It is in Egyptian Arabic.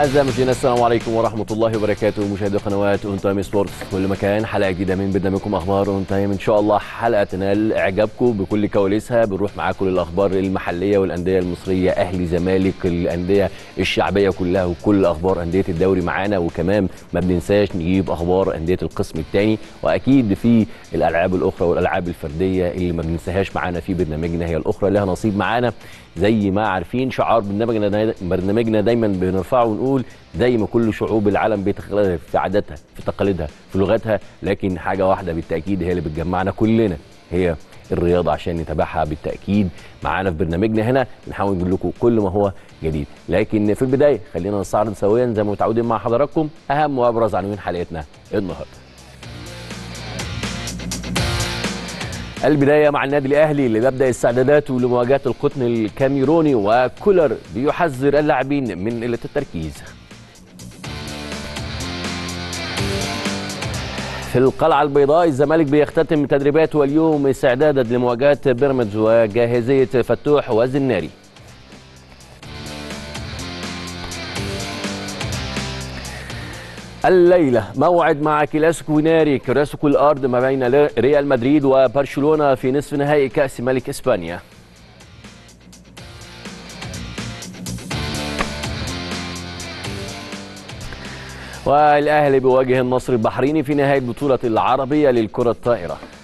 أعزائي المشاهدين السلام عليكم ورحمة الله وبركاته مشاهدي قنوات اون تايم سبورتس في كل مكان حلقة جديدة من برنامجكم أخبار اون تايم إن شاء الله حلقة تنال إعجابكم بكل كواليسها بنروح معاكم للأخبار المحلية والأندية المصرية أهلي زمالك الأندية الشعبية كلها وكل أخبار أندية الدوري معانا وكمان ما بننساش نجيب أخبار أندية القسم الثاني وأكيد في الألعاب الأخرى والألعاب الفردية اللي ما بننساهاش معانا في برنامجنا هي الأخرى لها نصيب معانا زي ما عارفين شعار برنامجنا دا برنامجنا دايما بنرفعه ونقول زي ما كل شعوب العالم بتختلف في عاداتها في تقاليدها في لغتها لكن حاجه واحده بالتاكيد هي اللي بتجمعنا كلنا هي الرياضه عشان نتابعها بالتاكيد معانا في برنامجنا هنا بنحاول نقول لكم كل ما هو جديد لكن في البدايه خلينا نستعرض سويا زي ما متعودين مع حضراتكم اهم وابرز عناوين حلقتنا النهارده البداية مع النادي الأهلي اللي بيبدأ استعداداته لمواجهة القطن الكاميروني وكولر بيحذر اللاعبين من قلة التركيز. في القلعة البيضاء الزمالك بيختتم تدريباته اليوم استعدادا لمواجهة بيراميدز وجاهزية فتوح وزناري. الليلة موعد مع كلاسيكو ناري كلاسيكو الأرض ما بين ريال مدريد وبرشلونة في نصف نهائي كأس ملك إسبانيا والأهلي بيواجه النصر البحريني في نهاية بطولة العربية للكرة الطائرة